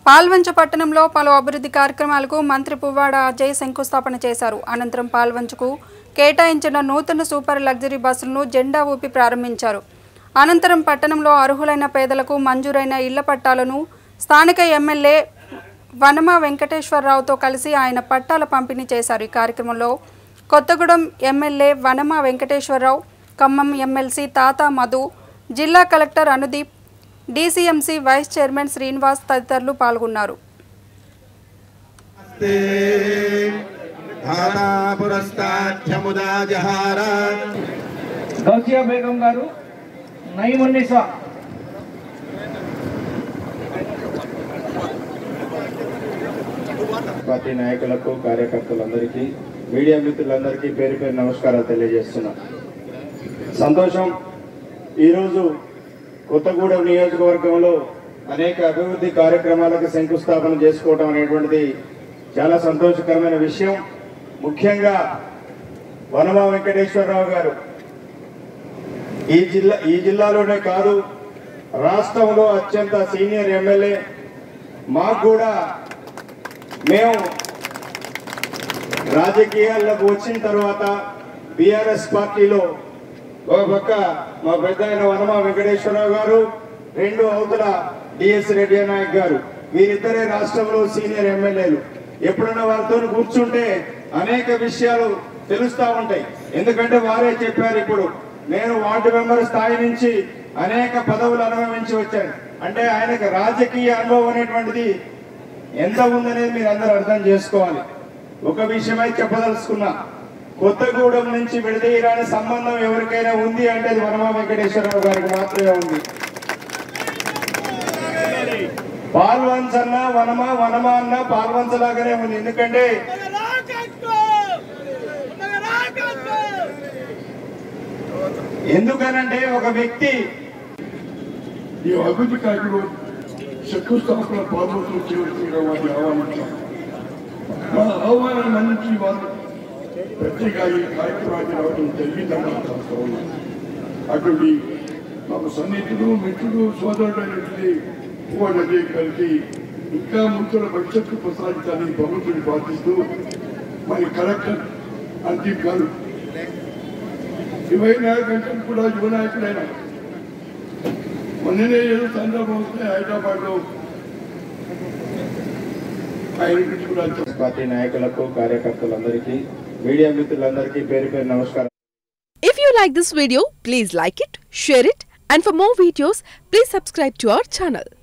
పాల్వంచ పట్టణంలో పలు అభివృద్ధి కార్యక్రమాలకు మంత్రి పువ్వాడ అజయ్ శంకుస్థాపన చేశారు అనంతరం పాల్వంచకు కేటాయించిన నూతన సూపర్ లగ్జరీ బస్సులను జెండా ఊపి ప్రారంభించారు అనంతరం పట్టణంలో అర్హులైన పేదలకు మంజూరైన ఇళ్ల పట్టాలను స్థానిక ఎమ్మెల్యే వనమ వెంకటేశ్వరరావుతో కలిసి ఆయన పట్టాల పంపిణీ చేశారు ఈ కార్యక్రమంలో కొత్తగూడెం ఎమ్మెల్యే వనమ వెంకటేశ్వరరావు ఖమ్మం ఎమ్మెల్సీ తాత మధు జిల్లా collector Anudeep DCMC vice chairman Srinivas తదితరులు పాల్గొన్నారు ధాతా పురస్తాఖ్యముదా జహార గౌసియా బేగం గారు నయమున్నిసా పార్టీ నాయకులకు కార్యకర్తలందరికీ మీడియా మిత్రులందరికీ పేరు పేరు నమస్కారాలు తెలియజేస్తున్నా సంతోషం ఈరోజు కొత్తగూడెం నియోజకవర్గంలో అనేక అభివృద్ధి కార్యక్రమాలకు శంకుస్థాపన చేసుకోవడం అనేటువంటిది చాలా సంతోషకరమైన విషయం ముఖ్యంగా వనమా వెంకటేశ్వరరావు గారు ఈ జిల్లా ఈ జిల్లాలోనే కాదు రాష్ట్రంలో అత్యంత సీనియర్ ఎమ్మెల్యే మాకు కూడా మేము రాజకీయాల్లోకి వచ్చిన తర్వాత బీఆర్ఎస్ పార్టీలో ఒక పక్క మా పెద్ద ఆయన వనమా వెంకటేశ్వరరావు గారు రెండు అవతల డిఎస్ రెడ్డి నాయక్ గారు వీరిద్దరే రాష్ట్రంలో సీనియర్ ఎమ్మెల్యేలు ఎప్పుడైనా వారితో కూర్చుంటే అనేక విషయాలు తెలుస్తా ఉంటాయి ఎందుకంటే వారే చెప్పారు ఇప్పుడు నేను వార్డు మెంబర్ స్థాయి నుంచి అనేక పదవులు అనుభవించి వచ్చాను అంటే ఆయనకు రాజకీయ అనుభవం అనేటువంటిది ఎంత ఉందనేది మీరు అందరూ అర్థం చేసుకోవాలి ఒక విషయమై చెప్పదలుచుకున్నా కొత్తగూడెం నుంచి విడదీయరాని సంబంధం ఎవరికైనా ఉంది అంటే అది వనమా వెంకటేశ్వరరావు గారికి మాత్రమే ఉంది పాల్వంచ్ అన్న వనమా వనమా అన్న పాల్వంచ లాగానే ఉంది ఎందుకంటే ఎందుకనంటే ఒక వ్యక్తి ఈ అభివృద్ధి కార్యక్రమం శంకుస్థాపన పాల్గొంటూ చేయవలసిందిగా వారిని ఆహ్వానించాం మా ఆహ్వానం మన్నించి వారు ప్రత్యేక ఈ కార్యక్రమానికి రావడం జరిగిందని అనుకుంటా ఉన్నాం అటువంటి మాకు సన్నిహితుడు మిత్రుడు సోదరుడైనటువంటి పువ్వాడ అజయ్ గారికి ఇంకా ముందుల భవిష్యత్తు ప్రసాదించాలని భగవంతుని ప్రార్థిస్తూ మరి కలెక్టర్ అంతిమ్ గారు ఇరవై నాలుగు గంటలు కూడా యువ నాయకుడైన మొన్ననే ఏదో సందర్భం వస్తే హైదరాబాద్ లో ఆయన గురించి కూడా చెప్పారు. పార్టీ నాయకులకు కార్యకర్తలందరికీ మీడియా మిత్రులందరికీ పేరు పేరు నమస్కారం If you like this video, please like it, share it, and for more videos, please subscribe to our channel.